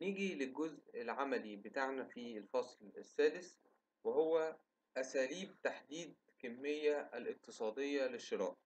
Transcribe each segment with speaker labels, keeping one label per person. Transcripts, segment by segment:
Speaker 1: نيجي للجزء العملي بتاعنا في الفصل السادس وهو أساليب تحديد الكمية الاقتصادية للشراء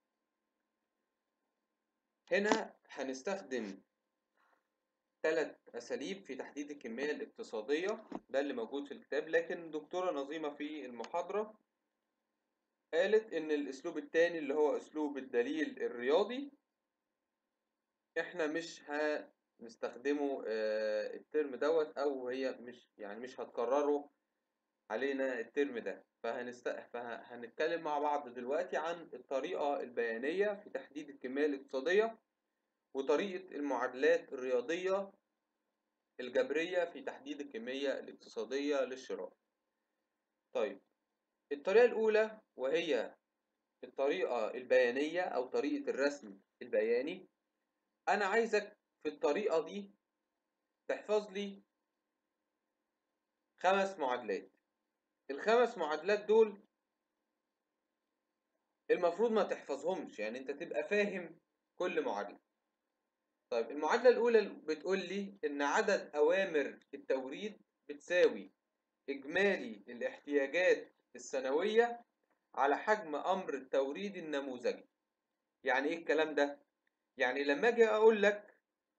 Speaker 1: هنا هنستخدم ثلاث أساليب في تحديد الكمية الاقتصادية ده اللي موجود في الكتاب لكن دكتورة نظيمة في المحاضرة قالت إن الأسلوب التاني اللي هو أسلوب الدليل الرياضي إحنا مش هنستخدمه آه، الترم دوت أو هي مش يعني مش هتكرره علينا الترم ده فهنست... فهنتكلم مع بعض دلوقتي عن الطريقة البيانية في تحديد الكمية الاقتصادية وطريقة المعادلات الرياضية الجبرية في تحديد الكمية الاقتصادية للشراء طيب الطريقة الأولى وهي الطريقة البيانية أو طريقة الرسم البياني أنا عايزك في الطريقة دي تحفظ لي خمس معادلات الخمس معادلات دول المفروض ما تحفظهمش يعني انت تبقى فاهم كل معادلة طيب المعادلة الأولى بتقول لي إن عدد أوامر التوريد بتساوي إجمالي الاحتياجات السنوية على حجم أمر التوريد النموذجي يعني إيه الكلام ده؟ يعني لما أجي أقول لك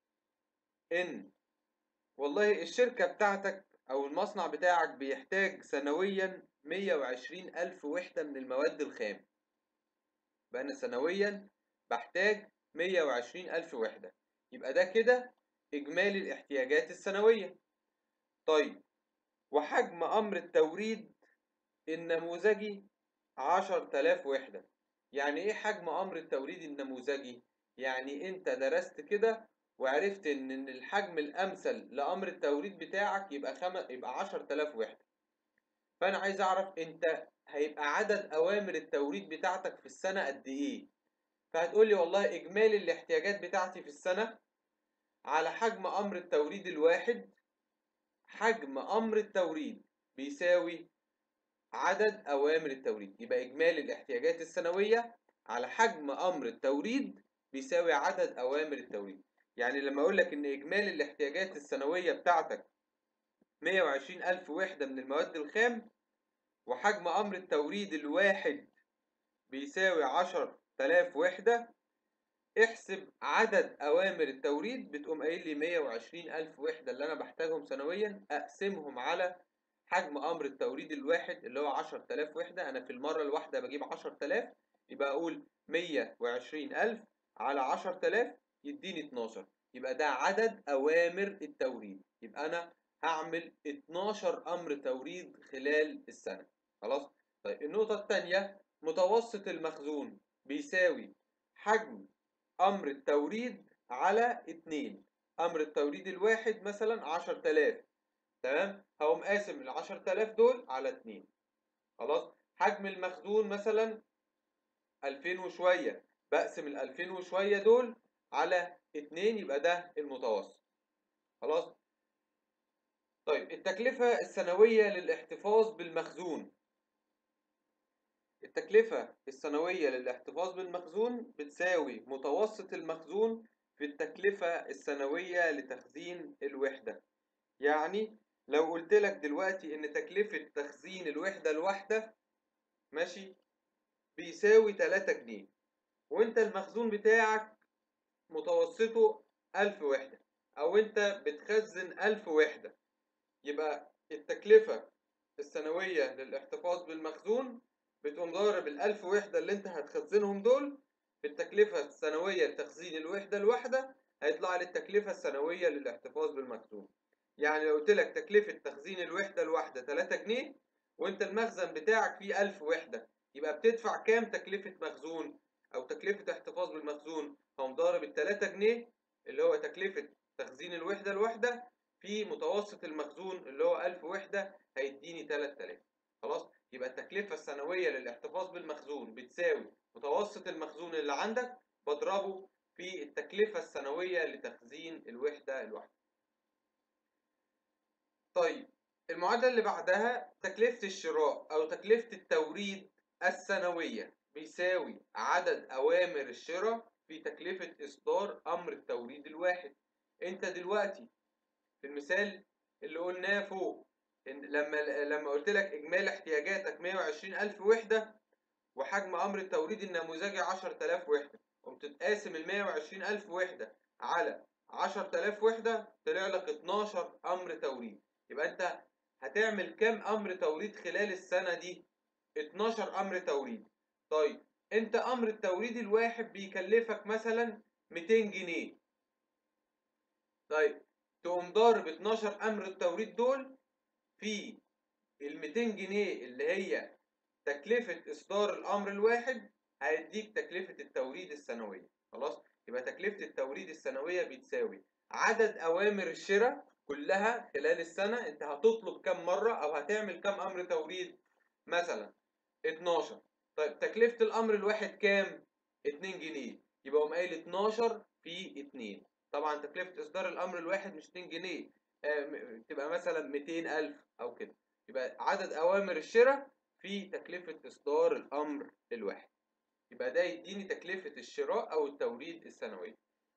Speaker 1: إن والله الشركة بتاعتك أو المصنع بتاعك بيحتاج سنويا 120 ألف وحدة من المواد الخام يبقى أنا سنويا بحتاج 120 ألف وحدة يبقى ده كده إجمالي الاحتياجات السنوية طيب وحجم أمر التوريد النموذجي 10000 وحدة يعني إيه حجم أمر التوريد النموذجي؟ يعني أنت درست كده وعرفت ان الحجم الامثل لامر التوريد بتاعك يبقى خم... يبقى 10000 وحده فانا عايز اعرف انت هيبقى عدد اوامر التوريد بتاعتك في السنه قد ايه فهتقول لي والله اجمالي الاحتياجات بتاعتي في السنه على حجم امر التوريد الواحد حجم امر التوريد بيساوي عدد اوامر التوريد يبقى اجمالي الاحتياجات السنويه على حجم امر التوريد بيساوي عدد اوامر التوريد يعني لما اقول لك ان اجمالي الاحتياجات السنويه بتاعتك 120 ألف وحدة من المواد الخام وحجم أمر التوريد الواحد بيساوي 10000 وحدة احسب عدد أوامر التوريد بتقوم قايل لي 120 ألف وحدة اللي أنا بحتاجهم سنويا أقسمهم على حجم أمر التوريد الواحد اللي هو 10000 وحدة أنا في المرة الواحدة بجيب 10000 يبقى أقول 120 ألف على 10000 يديني 12 يبقى ده عدد أوامر التوريد يبقى أنا هعمل 12 أمر توريد خلال السنة خلاص طيب النقطة الثانية متوسط المخزون بيساوي حجم أمر التوريد على 2 أمر التوريد الواحد مثلا 10000 تمام هقوم قاسم ال 10000 دول على 2 خلاص حجم المخزون مثلا 2000 وشوية بقسم ال 2000 وشوية دول على 2 يبقى ده المتوسط خلاص طيب التكلفة السنوية للاحتفاظ بالمخزون التكلفة السنوية للاحتفاظ بالمخزون بتساوي متوسط المخزون في التكلفة السنوية لتخزين الوحدة يعني لو قلت لك دلوقتي ان تكلفة تخزين الوحدة الواحدة ماشي بيساوي 3 جنيه وانت المخزون بتاعك متوسطه 1000 وحدة أو أنت بتخزن 1000 وحدة يبقى التكلفة السنوية للاحتفاظ بالمخزون بتقوم ضارب ال 1000 وحدة اللي أنت هتخزنهم دول بالتكلفة السنوية لتخزين الوحدة الواحدة هيطلع لي التكلفة السنوية للاحتفاظ بالمخزون يعني لو قلت لك تكلفة تخزين الوحدة الواحدة 3 جنيه وأنت المخزن بتاعك فيه 1000 وحدة يبقى بتدفع كام تكلفة مخزون أو تكلفة احتفاظ بالمخزون هقوم ضارب ال 3 جنيه اللي هو تكلفة تخزين الوحدة الواحدة في متوسط المخزون اللي هو 1000 وحدة هيديني 3000 خلاص يبقى التكلفة السنوية للاحتفاظ بالمخزون بتساوي متوسط المخزون اللي عندك بضربه في التكلفة السنوية لتخزين الوحدة الواحدة طيب المعادلة اللي بعدها تكلفة الشراء أو تكلفة التوريد السنوية بيساوي عدد أوامر الشراء في تكلفة إصدار أمر التوريد الواحد أنت دلوقتي في المثال اللي قلناه فوق إن لما لما قلت لك اجمالي احتياجاتك 120000 وحده وحجم امر التوريد النموذجي 10000 وحده قمت تقاسم ال 120000 وحده على 10000 وحده طلع لك 12 امر توريد يبقى انت هتعمل كام امر توريد خلال السنه دي 12 امر توريد طيب انت امر التوريد الواحد بيكلفك مثلا 200 جنيه طيب تقوم ضارب 12 امر التوريد دول في ال 200 جنيه اللي هي تكلفة إصدار الأمر الواحد هيديك تكلفة التوريد السنوية خلاص يبقى تكلفة التوريد السنوية بتساوي عدد أوامر الشراء كلها خلال السنة أنت هتطلب كم مرة أو هتعمل كم أمر توريد مثلا 12 طيب تكلفة الأمر الواحد كام 2 جنيه يبقى قوم قايل 12 في 2 طبعا تكلفة إصدار الأمر الواحد مش 2 جنيه آه، تبقى مثلا 200000 أو كده يبقى عدد أوامر الشراء في تكلفة إصدار الأمر الواحد يبقى ده يديني تكلفة الشراء أو التوريد السنوية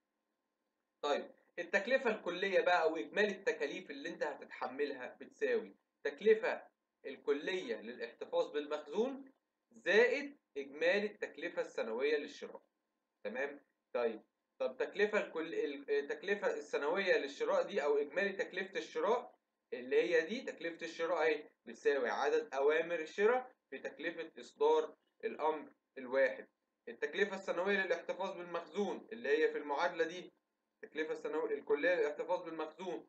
Speaker 1: طيب التكلفة الكلية بقى أو إجمالي التكاليف اللي أنت هتتحملها بتساوي تكلفة الكلية للاحتفاظ بالمخزون زائد إجمالي التكلفة السنوية للشراء تمام طيب طب تكلفة الكل التكلفة السنوية للشراء دي أو إجمالي تكلفة الشراء اللي هي دي تكلفة الشراء اهي بتساوي عدد أوامر الشراء في تكلفة إصدار الأمر الواحد التكلفة السنوية للاحتفاظ بالمخزون اللي هي في المعادلة دي التكلفة السنوية الكلية للاحتفاظ بالمخزون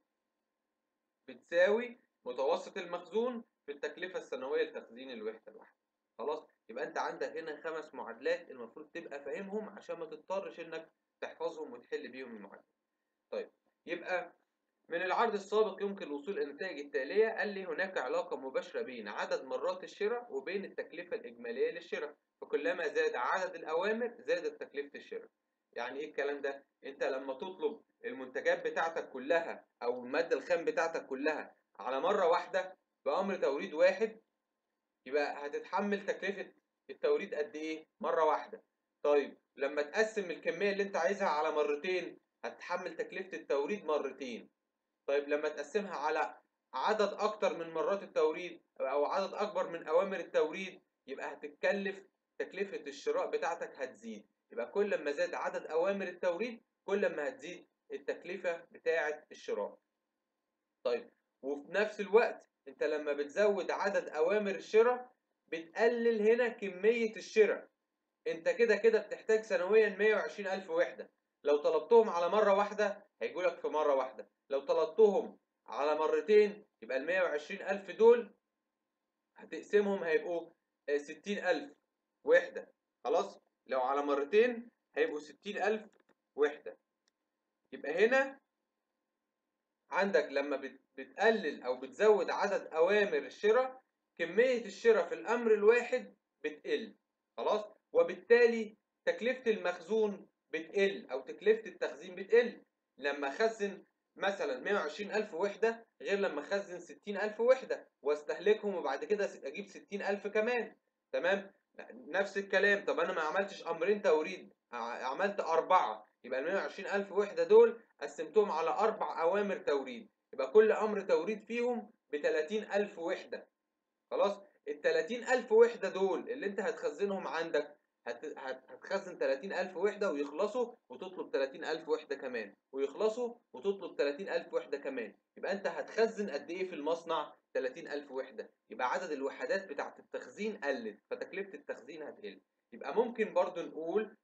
Speaker 1: بتساوي متوسط المخزون في التكلفة السنوية لتخزين الوحدة الواحدة خلاص يبقى أنت عندك هنا خمس معادلات المفروض تبقى فاهمهم عشان ما تضطرش إنك تحفظهم وتحل بيهم المعادلة طيب يبقى من العرض السابق يمكن الوصول إلى النتائج التالية قال لي هناك علاقة مباشرة بين عدد مرات الشراء وبين التكلفة الإجمالية للشراء فكلما زاد عدد الأوامر زادت تكلفة الشراء يعني إيه الكلام ده؟ أنت لما تطلب المنتجات بتاعتك كلها أو المادة الخام بتاعتك كلها على مرة واحدة بأمر توريد واحد يبقى هتتحمل تكلفة التوريد قد إيه؟ مرة واحدة طيب لما تقسم الكمية اللي أنت عايزها على مرتين هتتحمل تكلفة التوريد مرتين طيب لما تقسمها على عدد اكتر من مرات التوريد او عدد اكبر من اوامر التوريد يبقى هتتكلف تكلفة الشراء بتاعتك هتزيد يبقى كل ما زاد عدد اوامر التوريد كل ما هتزيد التكلفة بتاعة الشراء طيب وفي نفس الوقت انت لما بتزود عدد اوامر الشراء بتقلل هنا كمية الشراء انت كده كده بتحتاج سنويا 120 الف وحدة لو طلبتهم على مرة واحدة هيجولك في مرة واحدة لو طلبتهم على مرتين يبقى ال 120 ألف دول هتقسمهم هيبقوا 60 ألف وحدة خلاص لو على مرتين هيبقوا 60 ألف وحدة يبقى هنا عندك لما بتقلل أو بتزود عدد أوامر الشراء كمية الشراء في الأمر الواحد بتقل خلاص وبالتالي تكلفة المخزون بتقل أو تكلفة التخزين بتقل لما أخزن مثلا 120 ألف وحدة غير لما أخزن 60 ألف وحدة واستهلكهم وبعد كده أجيب 60 ألف كمان تمام نفس الكلام طب أنا ما عملتش أمرين توريد عملت أربعة يبقى ال 120 ألف وحدة دول قسمتهم على أربع أوامر توريد يبقى كل أمر توريد فيهم ب 30 ألف وحدة خلاص ال 30 ألف وحدة دول اللي أنت هتخزنهم عندك هتخزن 30000 وحدة ويخلصوا وتطلب 30000 وحدة كمان ويخلصوا وتطلب 30000 وحدة كمان يبقى أنت هتخزن قد إيه في المصنع 30000 وحدة يبقى عدد الوحدات بتاعة التخزين قلت فتكلفة التخزين هتقل يبقى ممكن برضو نقول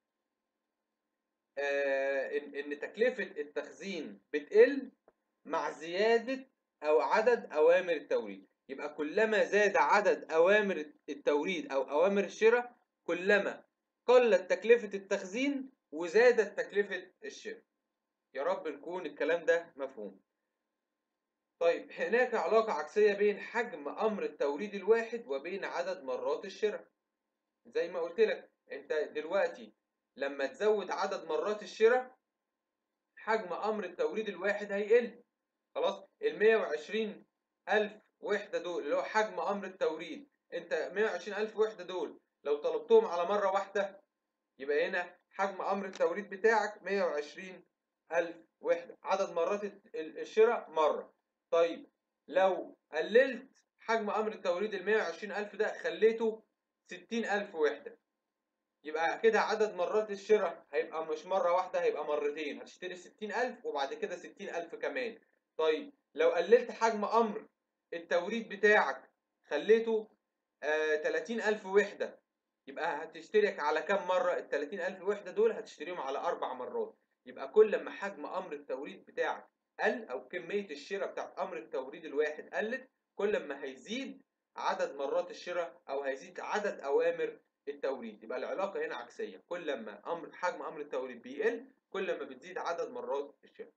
Speaker 1: آه إن, إن تكلفة التخزين بتقل مع زيادة أو عدد أوامر التوريد يبقى كلما زاد عدد أوامر التوريد أو أوامر الشراء كلما قلت تكلفة التخزين وزادت تكلفة الشراء يا رب نكون الكلام ده مفهوم طيب هناك علاقة عكسية بين حجم أمر التوريد الواحد وبين عدد مرات الشراء زي ما قلت لك انت دلوقتي لما تزود عدد مرات الشراء حجم أمر التوريد الواحد هيقل خلاص ال 120 ألف وحدة دول اللي هو حجم أمر التوريد انت 120 ألف وحدة دول لو طلبتهم على مرة واحدة يبقى هنا حجم أمر التوريد بتاعك 120 ألف وحدة عدد مرات الشراء مرة طيب لو قللت حجم أمر التوريد ال 120000 ده خليته 60000 وحدة يبقى كده عدد مرات الشراء هيبقى مش مرة واحدة هيبقى مرتين هتشتري 60000 وبعد كده 60000 كمان طيب لو قللت حجم أمر التوريد بتاعك خليته آه 30000 وحدة يبقى هتشترك على كام مرة ال 30000 وحدة دول هتشتريهم على أربع مرات يبقى كل ما حجم أمر التوريد بتاعك قل أو كمية الشراء بتاعت أمر التوريد الواحد قلت كل ما هيزيد عدد مرات الشراء أو هيزيد عدد أوامر التوريد يبقى العلاقة هنا عكسية كل ما أمر حجم أمر التوريد بيقل كل ما بتزيد عدد مرات الشراء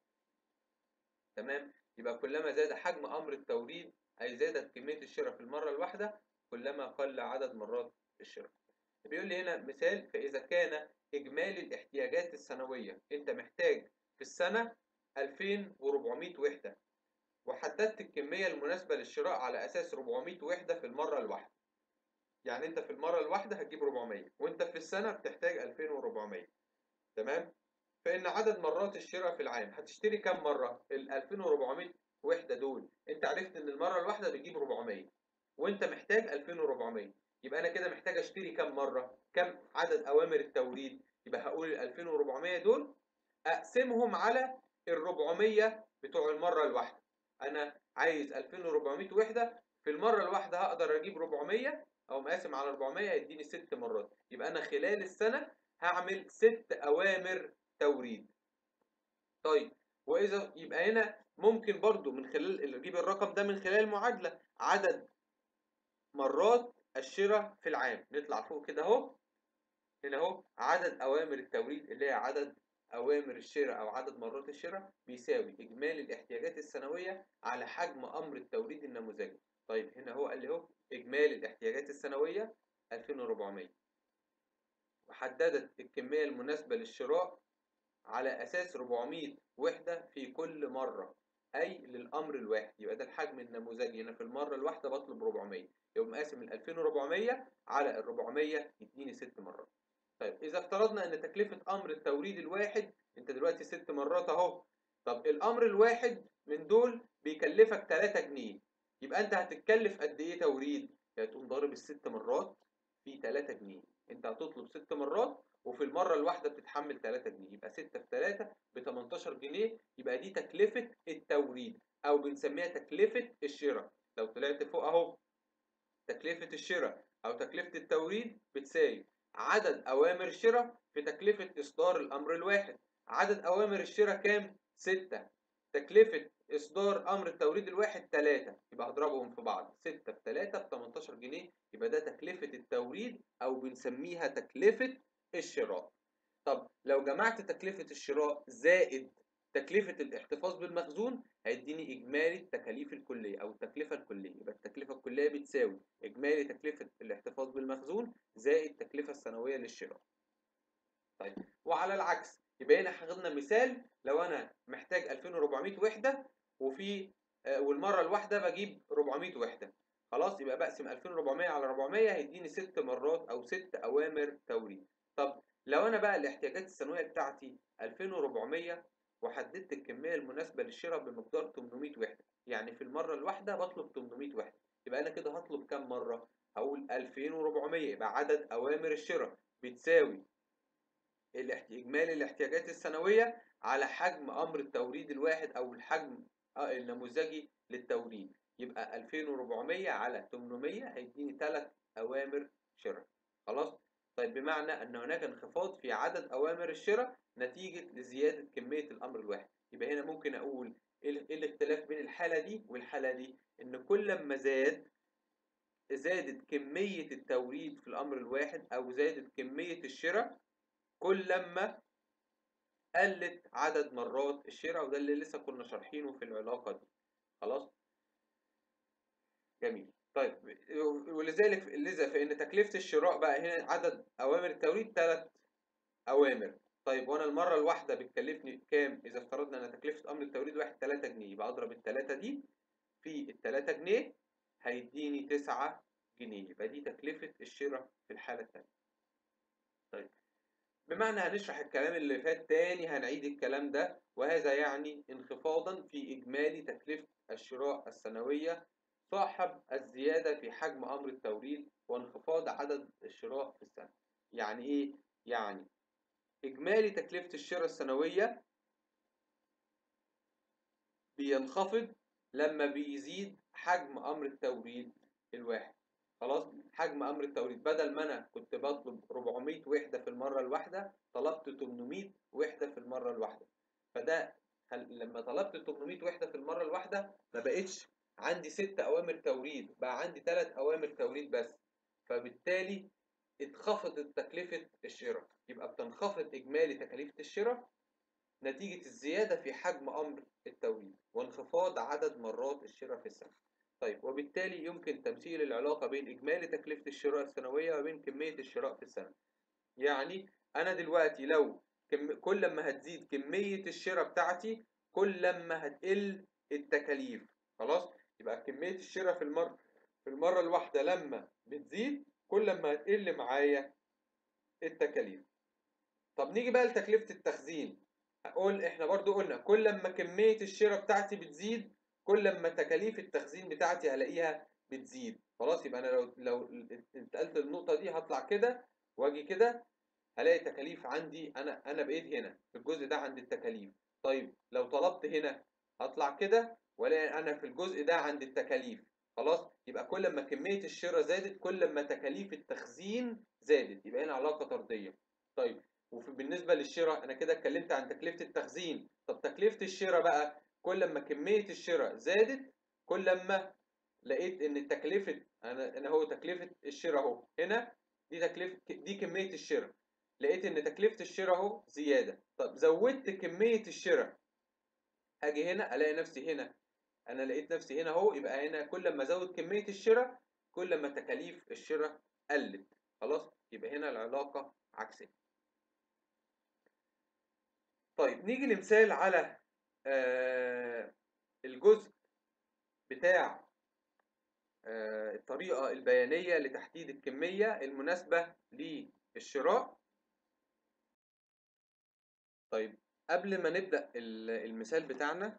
Speaker 1: تمام يبقى كلما زاد حجم أمر التوريد أي زادت كمية الشراء في المرة الواحدة كلما قل عدد مرات الشراء بيقول لي هنا مثال فإذا كان إجمالي الاحتياجات السنوية أنت محتاج في السنة 2400 وحدة وحددت الكمية المناسبة للشراء على أساس 400 وحدة في المرة الواحدة يعني أنت في المرة الواحدة هتجيب 400 وأنت في السنة بتحتاج 2400 تمام فإن عدد مرات الشراء في العام هتشتري كم مرة ال 2400 وحدة دول أنت عرفت إن المرة الواحدة بتجيب 400 وأنت محتاج 2400 يبقى أنا كده محتاج أشتري كم مرة كم عدد أوامر التوريد يبقى هقول ال 2400 دول أقسمهم على ال 400 بتوع المرة الواحدة أنا عايز 2400 وحدة في المرة الواحدة هقدر أجيب 400 أو مقاسم على 400 يديني ست مرات يبقى أنا خلال السنة هعمل ست أوامر توريد طيب وإذا يبقى هنا ممكن برضو من خلال أجيب الرقم ده من خلال المعادلة عدد مرات الشراء في العام نطلع فوق كده أهو هنا أهو عدد أوامر التوريد اللي هي عدد أوامر الشراء أو عدد مرات الشراء بيساوي إجمالي الاحتياجات السنوية على حجم أمر التوريد النموذجي طيب هنا هو قال لي أهو إجمالي الاحتياجات السنوية 2400 وحددت الكمية المناسبة للشراء على أساس 400 وحدة في كل مرة أي للأمر الواحد يبقى ده الحجم النموذجي هنا في المرة الواحدة بطلب 400 يبقى مقاسم ال 2400 على ال 400 يديني ست مرات طيب إذا افترضنا إن تكلفة أمر التوريد الواحد أنت دلوقتي ست مرات أهو طب الأمر الواحد من دول بيكلفك 3 جنيه يبقى أنت هتتكلف قد إيه توريد؟ يعني تقوم ضارب الست مرات في 3 جنيه أنت هتطلب ست مرات وفي المرة الواحدة بتتحمل 3 جنيه يبقى 6 في 3 ب 18 جنيه يبقى دي تكلفة التوريد أو بنسميها تكلفة الشراء لو طلعت فوق أهو تكلفة الشراء أو تكلفة التوريد بتساوي عدد أوامر الشراء في تكلفة إصدار الأمر الواحد عدد أوامر الشراء كام؟ 6 تكلفة إصدار أمر التوريد الواحد 3 يبقى هضربهم في بعض 6 في 3 ب 18 جنيه يبقى ده تكلفة التوريد أو بنسميها تكلفة الشراء طب لو جمعت تكلفة الشراء زائد تكلفة الاحتفاظ بالمخزون هيديني إجمالي التكاليف الكلية أو التكلفة الكلية يبقى التكلفة الكلية بتساوي إجمالي تكلفة الاحتفاظ بالمخزون زائد التكلفة السنوية للشراء طيب وعلى العكس يبقى هنا خدنا مثال لو أنا محتاج 2400 وحدة وفي آه والمرة الواحدة بجيب 400 وحدة خلاص يبقى بقسم 2400 على 400 هيديني ست مرات أو ست أوامر توريد طب لو أنا بقى الاحتياجات السنوية بتاعتي 2400 وحددت الكمية المناسبة للشراء بمقدار 800 وحدة يعني في المرة الواحدة بطلب 800 وحدة يبقى أنا كده هطلب كام مرة؟ هقول 2400 يبقى عدد أوامر الشراء بتساوي إجمالي الاحتياجات السنوية على حجم أمر التوريد الواحد أو الحجم النموذجي للتوريد يبقى 2400 على 800 هيديني 3 أوامر شراء خلاص؟ طيب بمعنى أن هناك انخفاض في عدد أوامر الشراء نتيجة لزيادة كمية الأمر الواحد يبقى هنا ممكن أقول إيه الاختلاف بين الحالة دي والحالة دي إن كل ما زاد زادت كمية التوريد في الأمر الواحد أو زادت كمية الشراء كل ما قلت عدد مرات الشراء وده اللي لسه كنا شارحينه في العلاقة دي خلاص جميل طيب ولذلك لذا فإن تكلفة الشراء بقى هنا عدد أوامر التوريد ثلاث أوامر طيب وأنا المرة الواحدة بتكلفني كام؟ إذا افترضنا أن تكلفة أمر التوريد واحد 3 جنيه يبقى أضرب التلاتة دي في التلاتة جنيه هيديني 9 جنيه يبقى دي تكلفة الشراء في الحالة الثانية. طيب بمعنى هنشرح الكلام اللي فات تاني هنعيد الكلام ده وهذا يعني انخفاضا في إجمالي تكلفة الشراء السنوية صاحب الزيادة في حجم أمر التوريد وانخفاض عدد الشراء في السنة يعني إيه؟ يعني إجمالي تكلفة الشراء السنوية بينخفض لما بيزيد حجم أمر التوريد الواحد خلاص حجم أمر التوريد بدل ما أنا كنت بطلب 400 وحدة في المرة الواحدة طلبت 800 وحدة في المرة الواحدة فده لما طلبت 800 وحدة في المرة الواحدة ما بقتش عندي ست أوامر توريد بقى عندي ثلاث أوامر توريد بس فبالتالي اتخفضت تكلفة الشراء يبقى بتنخفض إجمالي تكاليف الشراء نتيجة الزيادة في حجم أمر التوريد وانخفاض عدد مرات الشراء في السنة طيب وبالتالي يمكن تمثيل العلاقة بين إجمالي تكلفة الشراء السنوية وبين كمية الشراء في السنة يعني أنا دلوقتي لو كم كل ما هتزيد كمية الشراء بتاعتي كل ما هتقل التكاليف خلاص يبقى كمية الشراء في المرة في المرة الواحدة لما بتزيد كل ما هتقل معايا التكاليف طب نيجي بقى لتكلفة التخزين هقول احنا برضو قلنا كل ما كمية الشراء بتاعتي بتزيد كل ما تكاليف التخزين بتاعتي هلاقيها بتزيد خلاص يبقى انا لو لو انتقلت للنقطة دي هطلع كده واجي كده هلاقي تكاليف عندي انا انا بقيت هنا في الجزء ده عند التكاليف طيب لو طلبت هنا هطلع كده والاقي انا في الجزء ده عند التكاليف خلاص يبقى كل ما كمية الشراء زادت كل ما تكاليف التخزين زادت يبقى هنا علاقة طردية طيب وبالنسبة للشراء أنا كده اتكلمت عن تكلفة التخزين طب تكلفة الشراء بقى كل ما كمية الشراء زادت كل ما لقيت إن تكلفة أنا أنا هو تكلفة الشراء أهو هنا دي تكلفة دي كمية الشراء لقيت إن تكلفة الشراء أهو زيادة طب زودت كمية الشراء هاجي هنا ألاقي نفسي هنا أنا لقيت نفسي هنا أهو يبقى هنا كل ما أزود كمية الشراء كل ما تكاليف الشراء قلت خلاص يبقى هنا العلاقة عكسية طيب نيجي لمثال على آه الجزء بتاع آه الطريقة البيانية لتحديد الكمية المناسبة للشراء طيب قبل ما نبدأ المثال بتاعنا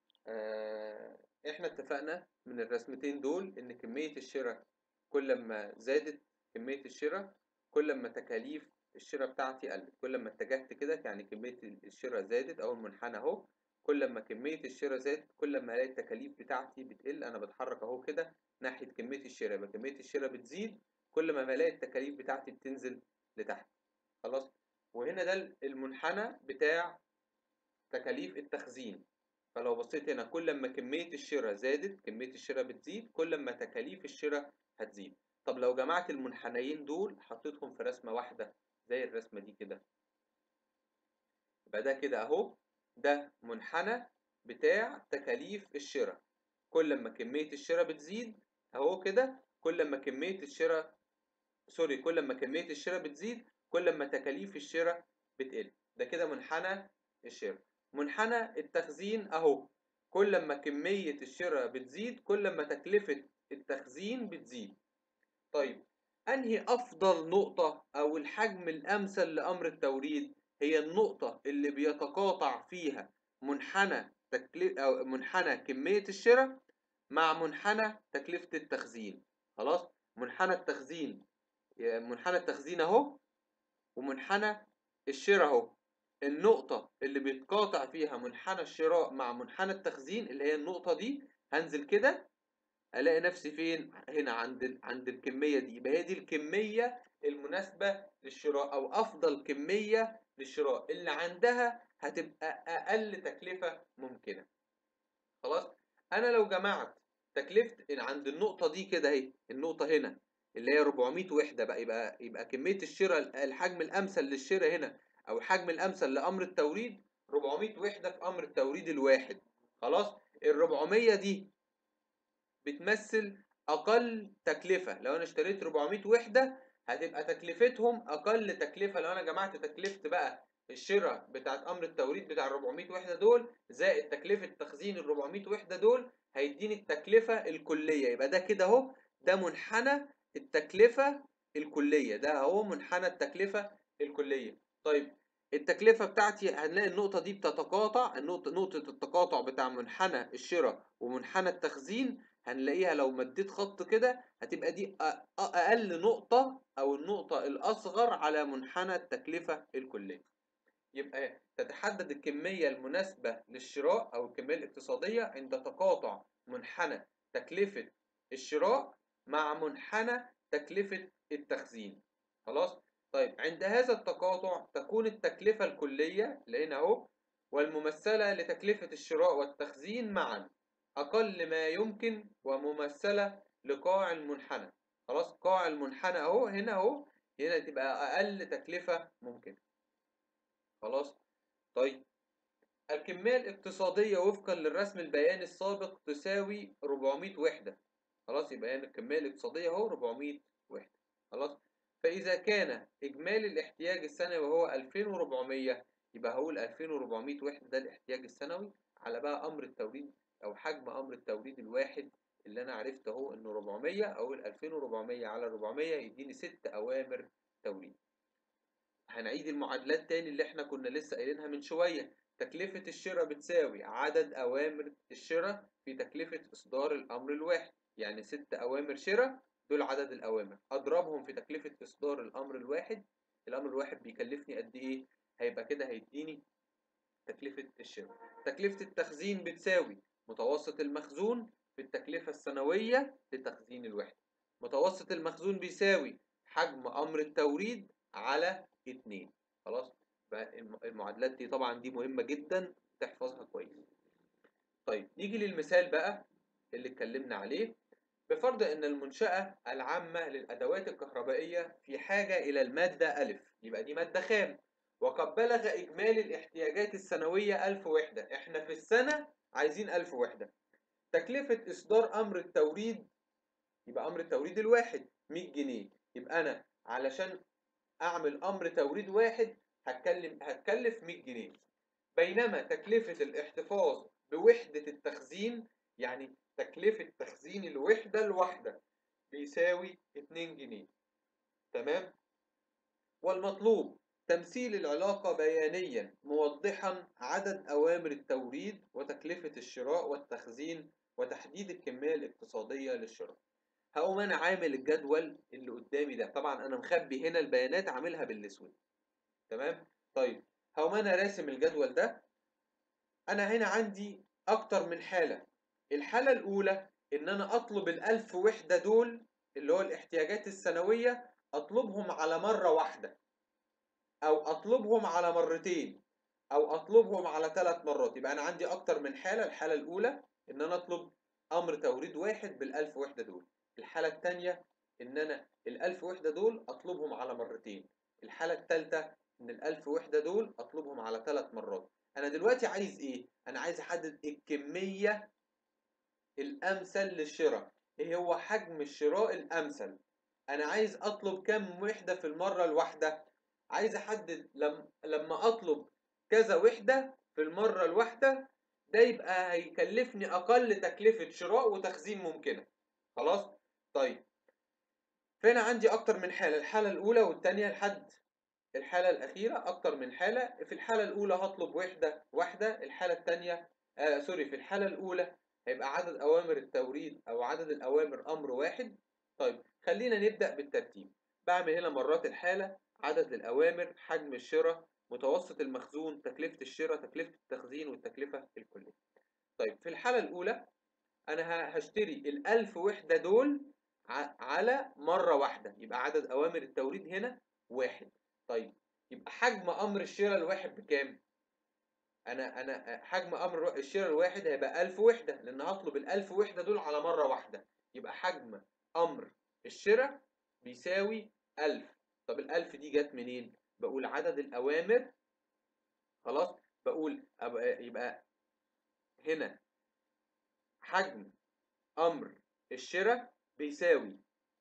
Speaker 1: آه احنا اتفقنا من الرسمتين دول ان كمية الشراء كل ما زادت كمية الشراء كل ما تكاليف الشراء بتاعتي قلت كل ما اتجهت كده يعني كمية الشراء زادت أو المنحنى أهو كل ما كمية الشراء زادت كل ما الاقي التكاليف بتاعتي بتقل أنا بتحرك أهو كده ناحية كمية الشراء يبقى كمية الشراء بتزيد كل ما بلاقي التكاليف بتاعتي بتنزل لتحت خلاص وهنا ده المنحنى بتاع تكاليف التخزين فلو بصيت هنا كل ما كمية الشراء زادت كمية الشراء بتزيد كل ما تكاليف الشراء هتزيد طب لو جمعت المنحنيين دول حطيتهم في رسمة واحدة زي الرسمة دي كده يبقى ده كده اهو ده منحنى بتاع تكاليف الشراء كل ما كمية الشراء بتزيد اهو كده كل ما كمية الشراء سوري كل ما كمية الشراء بتزيد كل ما تكاليف الشراء بتقل ده كده منحنى الشراء منحنى التخزين اهو كل ما كمية الشراء بتزيد كل ما تكلفة التخزين بتزيد طيب أنهي أفضل نقطة أو الحجم الأمثل لأمر التوريد هي النقطة اللي بيتقاطع فيها منحنى تكلف أو منحنى كمية الشراء مع منحنى تكلفة التخزين خلاص منحنى التخزين منحنى التخزين أهو ومنحنى الشراء أهو النقطة اللي بيتقاطع فيها منحنى الشراء مع منحنى التخزين اللي هي النقطة دي هنزل كده الاقي نفسي فين هنا عند عند الكميه دي يبقى هي دي الكميه المناسبه للشراء او افضل كميه للشراء اللي عندها هتبقى اقل تكلفه ممكنه خلاص انا لو جمعت تكلفه عند النقطه دي كده اهي النقطه هنا اللي هي 400 وحده بقى يبقى يبقى كميه الشراء الحجم الامثل للشراء هنا او الحجم الامثل لامر التوريد 400 وحده في امر التوريد الواحد خلاص ال 400 دي بتمثل اقل تكلفه لو انا اشتريت 400 وحده هتبقى تكلفتهم اقل تكلفه لو انا جمعت تكلفه بقى الشراء بتاعت امر التوريد بتاع ال 400 وحده دول زائد تكلفه تخزين ال 400 وحده دول هيديني التكلفه الكليه يبقى ده كده اهو ده منحنى التكلفه الكليه ده اهو منحنى التكلفه الكليه طيب التكلفة بتاعتي هنلاقي النقطة دي بتتقاطع النقطة نقطة التقاطع بتاع منحنى الشراء ومنحنى التخزين هنلاقيها لو مديت خط كده هتبقى دي أ- أ- أقل نقطة أو النقطة الأصغر على منحنى التكلفة الكلية. يبقى تتحدد الكمية المناسبة للشراء أو الكمية الاقتصادية عند تقاطع منحنى تكلفة الشراء مع منحنى تكلفة التخزين. خلاص؟ طيب عند هذا التقاطع تكون التكلفة الكلية اللي هنا أهو والممثلة لتكلفة الشراء والتخزين معا أقل ما يمكن وممثلة لقاع المنحنى خلاص قاع المنحنى أهو هنا أهو هنا تبقى أقل تكلفة ممكنة خلاص طيب الكمية الاقتصادية وفقا للرسم البياني السابق تساوي 400 وحدة خلاص يبقى هنا الكمية الاقتصادية اهو 400 وحدة خلاص فإذا كان إجمالي الاحتياج السنوي وهو 2400 يبقى هقول 2400 وحدة ده الاحتياج السنوي على بقى أمر التوريد أو حجم أمر التوريد الواحد اللي أنا عرفت أهو إنه 400 أقول 2400 على 400 يديني ست أوامر توريد هنعيد المعادلات تاني اللي احنا كنا لسه قايلينها من شوية تكلفة الشراء بتساوي عدد أوامر الشراء في تكلفة إصدار الأمر الواحد يعني ست أوامر شراء دول عدد الأوامر أضربهم في تكلفة إصدار الأمر الواحد الأمر الواحد بيكلفني قد إيه هيبقى كده هيديني تكلفة الشراء تكلفة التخزين بتساوي متوسط المخزون في التكلفة السنوية لتخزين الوحدة متوسط المخزون بيساوي حجم أمر التوريد على اتنين خلاص بقى الم- المعادلات دي طبعا دي مهمة جدا تحفظها كويس طيب نيجي للمثال بقى اللي اتكلمنا عليه بفرض ان المنشأة العامة للأدوات الكهربائية في حاجة إلى المادة ألف يبقى دي مادة خام وقد بلغ إجمالي الاحتياجات السنوية ألف وحدة احنا في السنة عايزين ألف وحدة تكلفة إصدار أمر التوريد يبقى أمر التوريد الواحد 100 جنيه يبقى أنا علشان اعمل امر توريد واحد هتكلم هتكلف 100 جنيه بينما تكلفة الاحتفاظ بوحدة التخزين يعني تكلفة تخزين الوحدة الواحدة بيساوي 2 جنيه تمام والمطلوب تمثيل العلاقة بيانيا موضحا عدد أوامر التوريد وتكلفة الشراء والتخزين وتحديد الكمية الاقتصادية للشراء هقوم انا عامل الجدول اللي قدامي ده طبعا انا مخبي هنا البيانات عاملها بالاسود تمام طيب هقوم انا راسم الجدول ده انا هنا عندي اكتر من حالة الحالة الاولى ان انا اطلب الالف وحدة دول اللي هو الاحتياجات السنوية اطلبهم على مرة واحدة او اطلبهم على مرتين او اطلبهم على ثلاث مرات يبقى انا عندي اكتر من حالة الحالة الاولى ان انا اطلب امر توريد واحد بالالف وحدة دول الحالة التانية إن أنا الألف وحدة دول أطلبهم على مرتين الحالة التالتة إن الألف وحدة دول أطلبهم على ثلاث مرات أنا دلوقتي عايز إيه؟ أنا عايز أحدد الكمية الأمثل للشراء إيه هو حجم الشراء الأمثل أنا عايز أطلب كم وحدة في المرة الواحدة عايز أحدد لم... لما أطلب كذا وحدة في المرة الواحدة ده يبقى هيكلفني أقل تكلفة شراء وتخزين ممكنة خلاص طيب فهنا عندي اكتر من حالة الحالة الاولى والتانية لحد الحالة الاخيرة اكتر من حالة في الحالة الاولى هطلب وحدة واحدة الحالة التانية آه سوري في الحالة الاولى هيبقى عدد اوامر التوريد او عدد الاوامر امر واحد طيب خلينا نبدأ بالترتيب بعمل هنا مرات الحالة عدد الاوامر حجم الشراء متوسط المخزون تكلفة الشراء تكلفة التخزين والتكلفة الكلية طيب في الحالة الاولى انا هشتري الالف وحدة دول على مرة واحدة يبقى عدد اوامر التوريد هنا واحد طيب يبقى حجم امر الشراء الواحد بكام انا انا حجم امر الشراء الواحد هيبقى 1000 وحدة لان هطلب الالف وحدة دول على مرة واحدة يبقى حجم امر الشراء بيساوي 1000 طب الالف دي جت منين بقول عدد الاوامر خلاص بقول يبقى هنا حجم امر الشراء بيساوي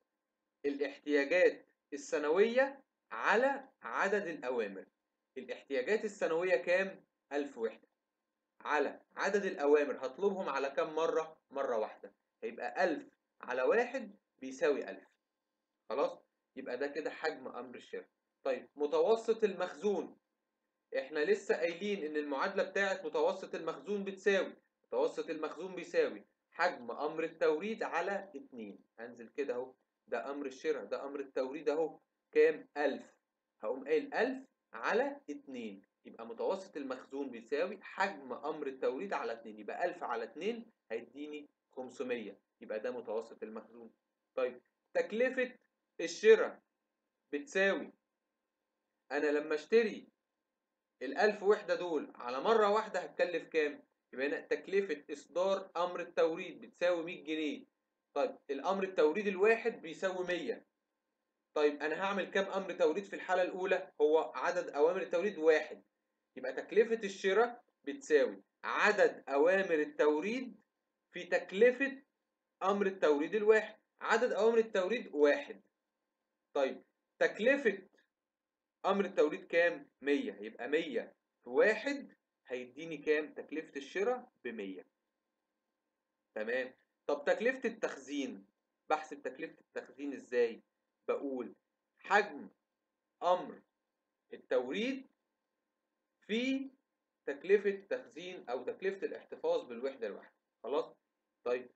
Speaker 1: الاحتياجات السنوية على عدد الأوامر الاحتياجات السنوية كام؟ ألف وحدة على عدد الأوامر هطلبهم على كام مرة؟ مرة واحدة هيبقى ألف على واحد بيساوي ألف خلاص؟ يبقى ده كده حجم أمر الشراء طيب متوسط المخزون احنا لسه قايلين ان المعادله بتاعت متوسط المخزون بتساوي متوسط المخزون بيساوي حجم امر التوريد على 2 هنزل كده اهو ده امر الشراء ده امر التوريد اهو كام 1000 هقوم قايل 1000 على 2 يبقى متوسط المخزون بيساوي حجم امر التوريد على 2 يبقى 1000 على 2 هيديني 500 يبقى ده متوسط المخزون طيب تكلفه الشراء بتساوي انا لما اشتري ال1000 وحده دول على مره واحده هتكلف كام يبقى هنا تكلفه اصدار امر التوريد بتساوي 100 جنيه طيب الامر التوريد الواحد بيساوي 100 طيب انا هعمل كام امر توريد في الحاله الاولى هو عدد اوامر التوريد واحد يبقى تكلفه الشراء بتساوي عدد اوامر التوريد في تكلفه امر التوريد الواحد عدد اوامر التوريد واحد طيب تكلفه امر التوريد كام 100 يبقى 100 في واحد هيديني كام تكلفه الشراء ب 100 تمام طب تكلفه التخزين بحسب تكلفه التخزين ازاي بقول حجم امر التوريد في تكلفه تخزين او تكلفه الاحتفاظ بالوحده الواحده خلاص طيب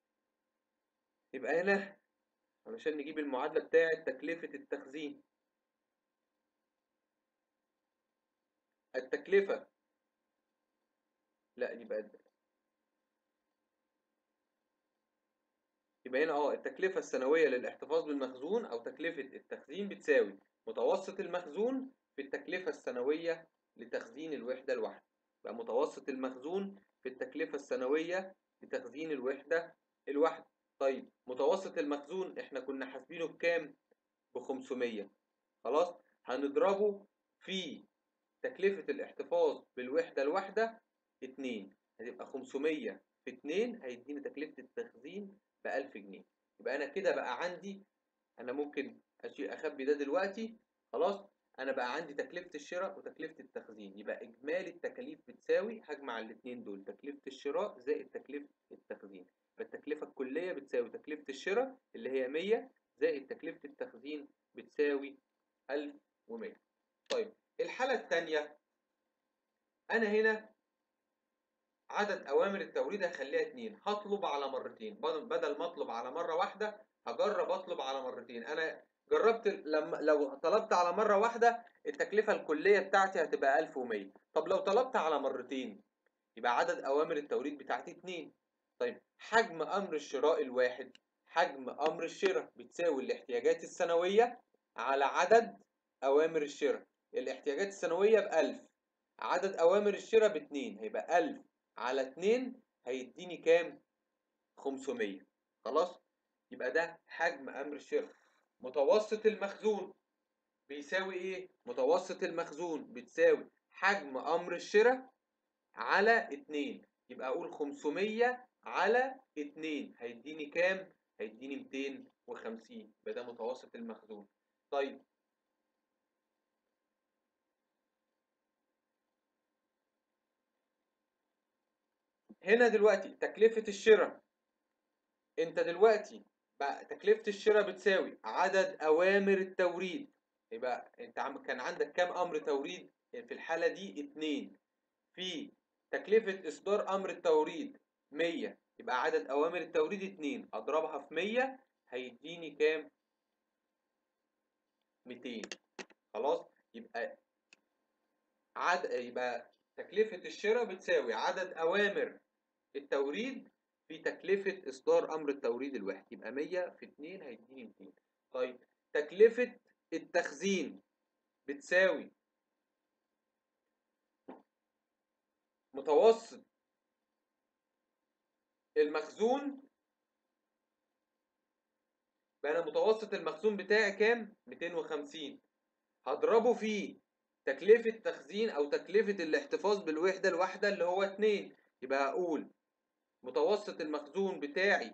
Speaker 1: يبقى هنا علشان نجيب المعادله بتاعه تكلفه التخزين التكلفة لا يبقى يبقى هنا اه التكلفة السنوية للاحتفاظ بالمخزون أو تكلفة التخزين بتساوي متوسط المخزون في التكلفة السنوية لتخزين الوحدة الواحدة يبقى متوسط المخزون في التكلفة السنوية لتخزين الوحدة الواحدة طيب متوسط المخزون احنا كنا حاسبينه بكام؟ ب 500 خلاص هنضربه في تكلفة الاحتفاظ بالوحدة الواحدة 2 هتبقى 500 في 2 هيديني تكلفة التخزين ب 1000 جنيه يبقى أنا كده بقى عندي أنا ممكن أشيل أخبي ده دلوقتي خلاص أنا بقى عندي تكلفة الشراء وتكلفة التخزين يبقى إجمالي التكاليف بتساوي هجمع الاتنين دول تكلفة الشراء زائد تكلفة التخزين فالتكلفة الكلية بتساوي تكلفة الشراء اللي هي 100 زائد تكلفة التخزين بتساوي 1100 طيب الحالة الثانية أنا هنا عدد أوامر التوريد هخليها اتنين هطلب على مرتين بدل ما أطلب على مرة واحدة هجرب أطلب على مرتين أنا جربت لما لو طلبت على مرة واحدة التكلفة الكلية بتاعتي هتبقى 1100 طب لو طلبت على مرتين يبقى عدد أوامر التوريد بتاعتي اتنين طيب حجم أمر الشراء الواحد حجم أمر الشراء بتساوي الاحتياجات السنوية على عدد أوامر الشراء الاحتياجات السنوية بألف عدد أوامر الشراء باتنين هيبقى ألف على اتنين هيديني كام؟ خمسمية خلاص؟ يبقى ده حجم أمر الشراء متوسط المخزون بيساوي إيه؟ متوسط المخزون بتساوي حجم أمر الشراء على اتنين يبقى أقول خمسمية على اتنين هيديني كام؟ هيديني ميتين وخمسين يبقى ده متوسط المخزون طيب هنا دلوقتي تكلفة الشراء انت دلوقتي بقى تكلفة الشراء بتساوي عدد أوامر التوريد يبقى انت كان عندك كام أمر توريد في الحالة دي اتنين في تكلفة إصدار أمر التوريد 100 يبقى عدد أوامر التوريد اتنين أضربها في 100 هيديني كام 200 خلاص يبقى عد يبقى تكلفة الشراء بتساوي عدد أوامر التوريد في تكلفة إصدار أمر التوريد الواحد يبقى 100 في 2 هيديني 200 طيب تكلفة التخزين بتساوي متوسط المخزون بقى أنا متوسط المخزون بتاعي كام؟ 250 هضربه في تكلفة تخزين أو تكلفة الاحتفاظ بالوحدة الواحدة اللي هو 2 يبقى أقول متوسط المخزون بتاعي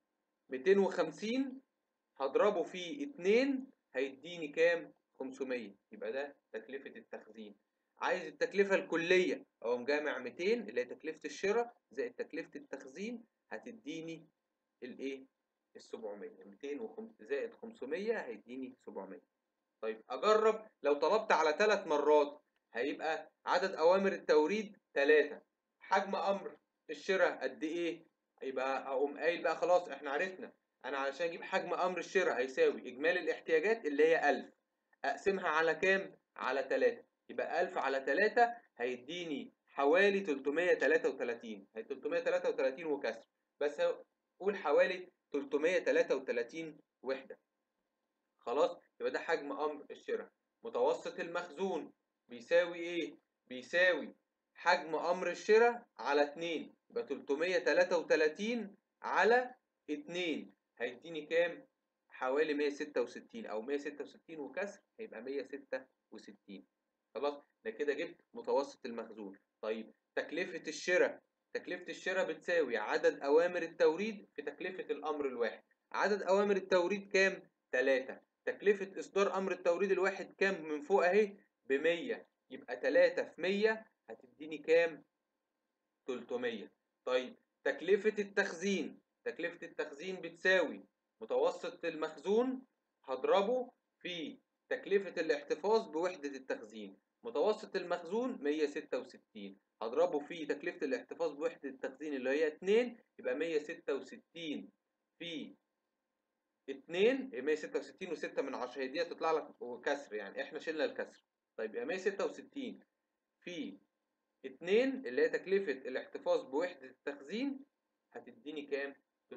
Speaker 1: 250 هضربه في 2 هيديني كام 500 يبقى ده تكلفة التخزين عايز التكلفة الكلية أقوم جامع 200 اللي هي تكلفة الشراء زائد تكلفة التخزين هتديني الإيه ال 700 200 زائد 500 هيديني 700 طيب اجرب لو طلبت على ثلاث مرات هيبقى عدد اوامر التوريد ثلاثة حجم امر الشراء قد ايه يبقى اقوم قايل بقى خلاص احنا عرفنا انا علشان اجيب حجم امر الشراء هيساوي اجمالي الاحتياجات اللي هي 1000 اقسمها على كام على 3 يبقى 1000 على 3 هيديني حوالي 333 هي 333 وكسر بس قول حوالي 333 وحدة خلاص يبقى ده حجم امر الشراء متوسط المخزون بيساوي ايه بيساوي حجم امر الشراء على 2 يبقى 333 على 2 هيديني كام حوالي 166 او 166 وكسر هيبقى 166 خلاص ده كده جبت متوسط المخزون طيب تكلفة الشراء تكلفة الشراء بتساوي عدد أوامر التوريد في تكلفة الأمر الواحد عدد أوامر التوريد كام؟ 3 تكلفة إصدار أمر التوريد الواحد كام من فوق أهي ب 100 يبقى 3 في 100 هتديني كام؟ 300 طيب تكلفة التخزين تكلفة التخزين بتساوي متوسط المخزون هضربه في تكلفة الاحتفاظ بوحدة التخزين متوسط المخزون 166 هضربه في تكلفة الاحتفاظ بوحدة التخزين اللي هي 2 يبقى 166 في 2 166 و6 من 10 هي دي هتطلع لك كسر يعني احنا شلنا الكسر طيب يبقى 166 في 2 اللي هي تكلفة الاحتفاظ بوحدة التخزين هتديني كام؟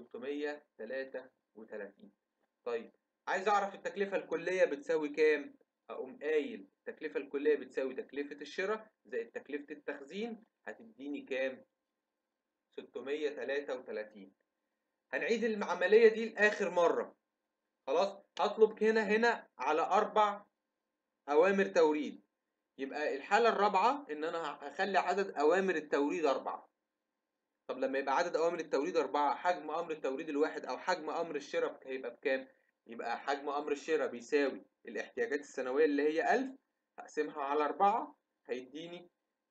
Speaker 1: 333 طيب عايز اعرف التكلفة الكلية بتساوي كام؟ اقوم قايل التكلفة الكلية بتساوي تكلفة الشراء زائد تكلفة التخزين هتديني كام؟ 633 هنعيد العملية دي لآخر مرة خلاص هطلب هنا هنا على أربع أوامر توريد يبقى الحالة الرابعة إن أنا هخلي عدد أوامر التوريد أربعة طب لما يبقى عدد أوامر التوريد أربعة حجم أمر التوريد الواحد أو حجم أمر الشراء هيبقى بكام؟ يبقى حجم أمر الشراء بيساوي الاحتياجات السنوية اللي هي 1000 هقسمها على أربعة هيديني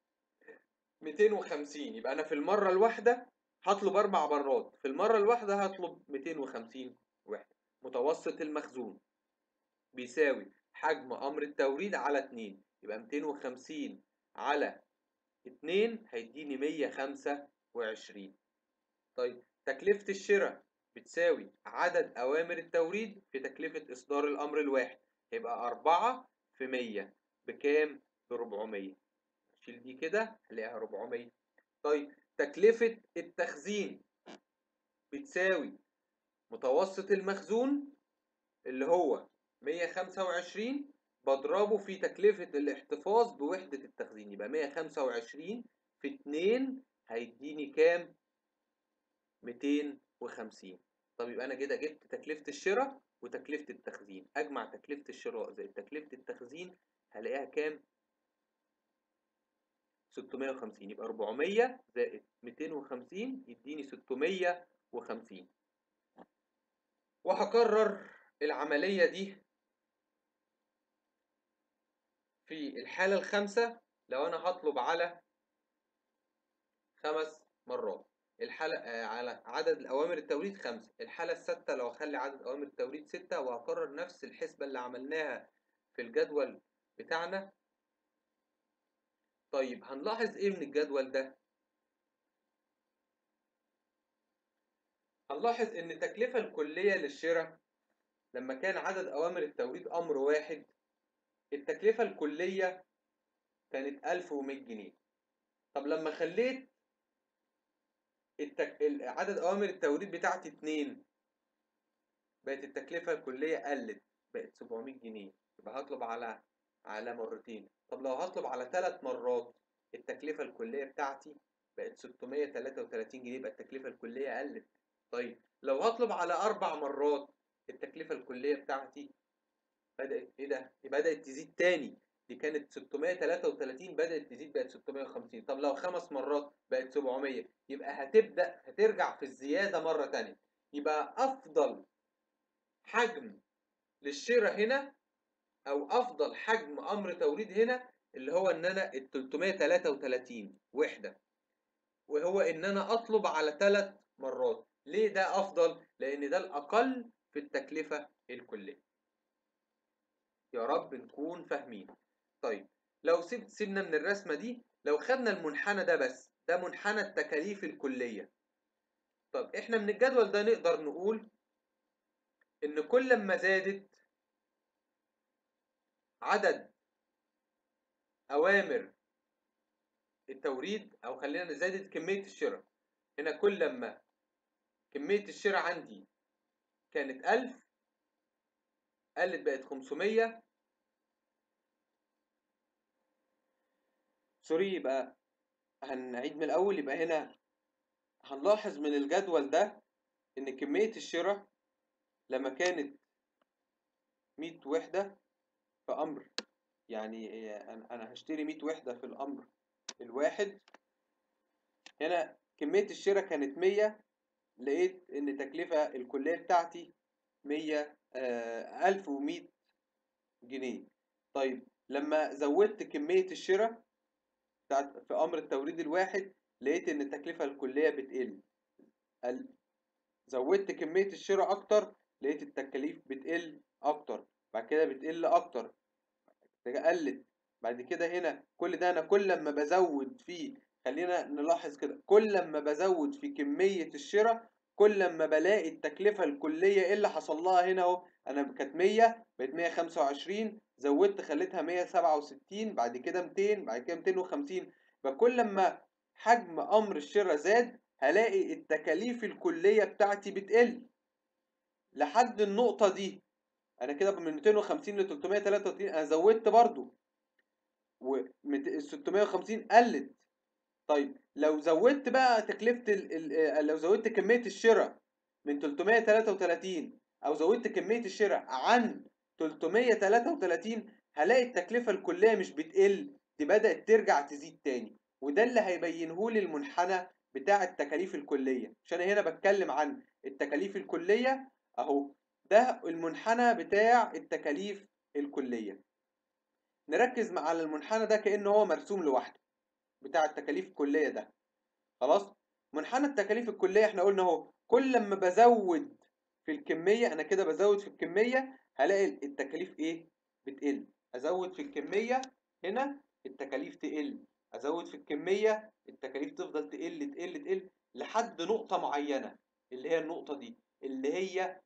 Speaker 1: 250 يبقى أنا في المرة الواحدة هطلب أربع مرات في المرة الواحدة هطلب 250 وحدة متوسط المخزون بيساوي حجم أمر التوريد على 2 يبقى 250 على 2 هيديني 125 طيب تكلفة الشراء بتساوي عدد أوامر التوريد في تكلفة إصدار الأمر الواحد هيبقى 4 في 100 بكام؟ ب 400 شيل دي كده هلاقيها 400 طيب تكلفة التخزين بتساوي متوسط المخزون اللي هو 125 بضربه في تكلفة الاحتفاظ بوحدة التخزين يبقى 125 في 2 هيديني كام؟ 250 طب يبقى أنا كده جبت تكلفة الشراء وتكلفة التخزين أجمع تكلفة الشراء زائد تكلفة التخزين هلاقيها كام؟ 650 يبقى 400 زائد 250 يديني 650 وهكرر العملية دي في الحالة الخامسة لو أنا هطلب على خمس مرات الحالة آه على عدد الأوامر التوريد خمسة الحالة السادسة لو أخلي عدد أوامر التوريد ستة وهكرر نفس الحسبة اللي عملناها في الجدول بتاعنا طيب هنلاحظ ايه من الجدول ده هنلاحظ ان التكلفة الكلية للشراء لما كان عدد اوامر التوريد امر واحد التكلفة الكلية كانت 1100 جنيه طب لما خليت التك... عدد اوامر التوريد بتاعتي اتنين بقت التكلفة الكلية قلت بقت 700 جنيه يبقى هطلب على على مرتين طب لو هطلب على ثلاث مرات التكلفة الكلية بتاعتي بقت 633 جنيه يبقى التكلفة الكلية قلت طيب لو هطلب على أربع مرات التكلفة الكلية بتاعتي بدأت إيه ده؟ بدأت تزيد تاني دي كانت 633 بدأت تزيد بقت 650 طب لو خمس مرات بقت 700 يبقى هتبدأ هترجع في الزيادة مرة تانية يبقى أفضل حجم للشراء هنا او افضل حجم امر توريد هنا اللي هو ان انا ال 333 وحده وهو ان انا اطلب على ثلاث مرات ليه ده افضل لان ده الاقل في التكلفه الكليه يا رب نكون فاهمين طيب لو سيب سيبنا من الرسمة دي لو خدنا المنحنى ده بس ده منحنى التكاليف الكلية طب احنا من الجدول ده نقدر نقول ان كل ما زادت عدد اوامر التوريد او خلينا زادت كمية الشراء هنا كل ما كمية الشراء عندي كانت ألف قلت بقت خمسمية سوري يبقى هنعيد من الأول يبقى هنا هنلاحظ من الجدول ده إن كمية الشراء لما كانت مية وحدة في أمر يعني أنا هشتري مية وحدة في الأمر الواحد هنا كمية الشراء كانت مية لقيت إن التكلفة الكلية بتاعتي مية ألف ومية جنيه طيب لما زودت كمية الشراء بتاعت في أمر التوريد الواحد لقيت إن التكلفة الكلية بتقل زودت كمية الشراء أكتر لقيت التكاليف بتقل أكتر بعد كده بتقل أكتر قلت بعد كده هنا كل ده أنا كل لما بزود فيه خلينا نلاحظ كده كل لما بزود في كمية الشراء كل لما بلاقي التكلفة الكلية ايه اللي حصل لها هنا اهو انا كانت 100 بقت 125 زودت خليتها 167 بعد كده 200 بعد كده 250 فكل لما حجم امر الشراء زاد هلاقي التكاليف الكلية بتاعتي بتقل لحد النقطة دي انا كده من 250 ل 333 انا زودت برضو و 650 قلت طيب لو زودت بقى تكلفة ال لو زودت كمية الشراء من 333 أو زودت كمية الشراء عن 333 هلاقي التكلفة الكلية مش بتقل دي بدأت ترجع تزيد تاني وده اللي هيبينه لي المنحنى بتاع التكاليف الكلية عشان هنا بتكلم عن التكاليف الكلية أهو ده المنحنى بتاع التكاليف الكلية نركز مع المنحنى ده كأنه هو مرسوم لوحده بتاع التكاليف الكلية ده خلاص منحنى التكاليف الكلية احنا قلنا اهو كل لما بزود في الكمية انا كده بزود في الكمية هلاقي التكاليف ايه بتقل ازود في الكمية هنا التكاليف تقل ازود في الكمية التكاليف تفضل تقل تقل تقل لحد نقطة معينة اللي هي النقطة دي اللي هي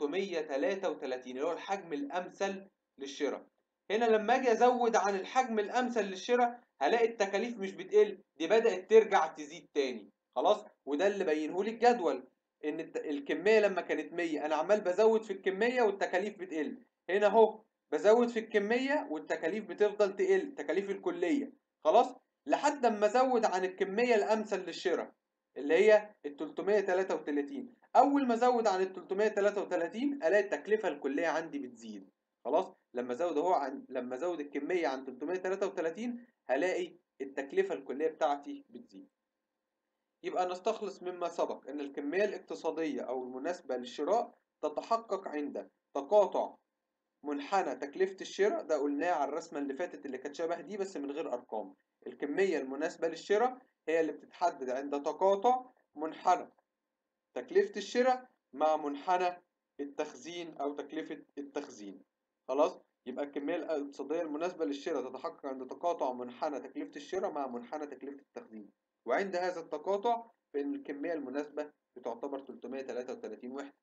Speaker 1: 333 اللي هو الحجم الامثل للشراء هنا لما اجي ازود عن الحجم الامثل للشراء هلاقي التكاليف مش بتقل دي بدأت ترجع تزيد تاني خلاص وده اللي بينه لي الجدول ان الكميه لما كانت 100 انا عمال بزود في الكميه والتكاليف بتقل هنا اهو بزود في الكميه والتكاليف بتفضل تقل تكاليف الكليه خلاص لحد اما ازود عن الكميه الامثل للشراء اللي هي ال 333 اول ما ازود عن ال 333 الاقي التكلفه الكليه عندي بتزيد خلاص لما ازود اهو عن لما ازود الكميه عن 333 هلاقي التكلفه الكليه بتاعتي بتزيد يبقى نستخلص مما سبق ان الكميه الاقتصاديه او المناسبه للشراء تتحقق عند تقاطع منحنى تكلفه الشراء ده قلناه على الرسمه اللي فاتت اللي كانت شبه دي بس من غير ارقام الكميه المناسبه للشراء هي اللي بتتحدد عند تقاطع منحنى تكلفه الشراء مع منحنى التخزين او تكلفه التخزين خلاص يبقى الكمية الاقتصادية المناسبة للشراء تتحقق عند تقاطع منحنى تكلفة الشراء مع منحنى تكلفة التخزين وعند هذا التقاطع فإن الكمية المناسبة بتعتبر 333 وحدة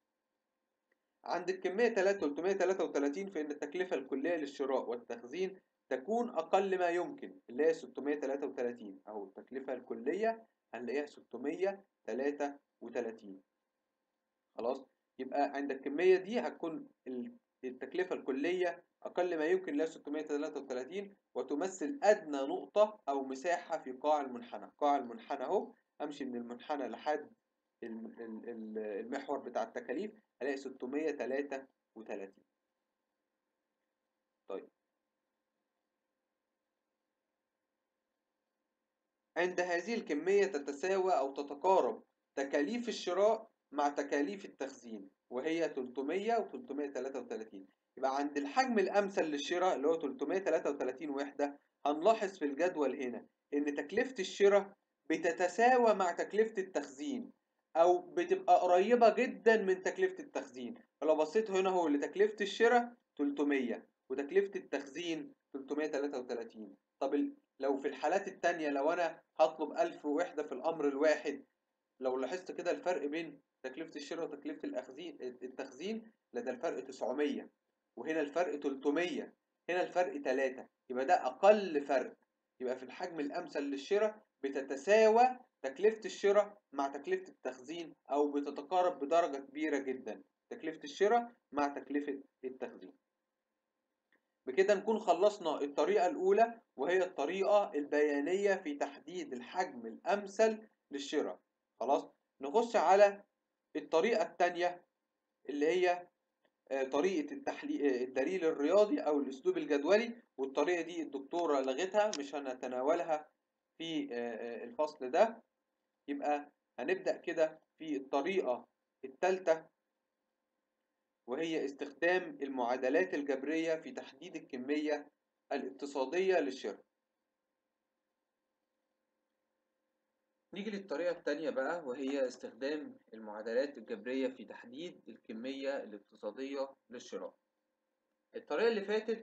Speaker 1: عند الكمية 333 فإن التكلفة الكلية للشراء والتخزين تكون أقل ما يمكن اللي هي 633 أو التكلفة الكلية هنلاقيها 633 خلاص يبقى عند الكمية دي هتكون التكلفة الكلية أقل ما يمكن لها 633 وتمثل أدنى نقطة أو مساحة في قاع المنحنى قاع المنحنى أهو أمشي من المنحنى لحد المحور بتاع التكاليف ألاقي 633 طيب عند هذه الكمية تتساوى أو تتقارب تكاليف الشراء مع تكاليف التخزين وهي 300 و 333 يبقى عند الحجم الأمثل للشراء اللي هو 333 وحدة هنلاحظ في الجدول هنا إن تكلفة الشراء بتتساوى مع تكلفة التخزين أو بتبقى قريبة جدا من تكلفة التخزين فلو بصيت هنا هو لتكلفة الشراء 300 وتكلفة التخزين 333 طب ال- لو في الحالات التانية لو أنا هطلب 1000 وحدة في الأمر الواحد لو لاحظت كده الفرق بين تكلفة الشراء وتكلفة الأخزين التخزين لا ده الفرق 900 وهنا الفرق 300 هنا الفرق 3 يبقى ده أقل فرق يبقى في الحجم الأمثل للشراء بتتساوى تكلفة الشراء مع تكلفة التخزين أو بتتقارب بدرجة كبيرة جدا تكلفة الشراء مع تكلفة التخزين بكده نكون خلصنا الطريقة الأولى وهي الطريقة البيانية في تحديد الحجم الأمثل للشراء خلاص نخش على الطريقة التانية اللي هي آه، طريقة التحليل الدليل الرياضي أو الأسلوب الجدولي والطريقة دي الدكتورة لغتها مش هنتناولها في آه، آه، الفصل ده يبقى هنبدأ كده في الطريقة الثالثة وهي استخدام المعادلات الجبرية في تحديد الكمية الاقتصادية للشراء نيجي للطريقة التانية بقى وهي استخدام المعادلات الجبرية في تحديد الكمية الاقتصادية للشراء الطريقة اللي فاتت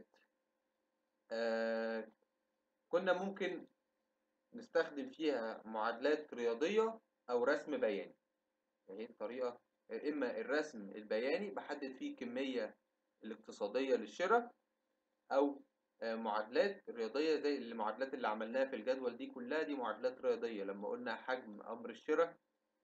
Speaker 1: آه كنا ممكن نستخدم فيها معادلات رياضية أو رسم بياني هي الطريقة إما الرسم البياني بحدد فيه الكمية الاقتصادية للشراء أو آه، معادلات رياضية زي المعادلات اللي عملناها في الجدول دي كلها دي معادلات رياضية لما قلنا حجم أمر الشراء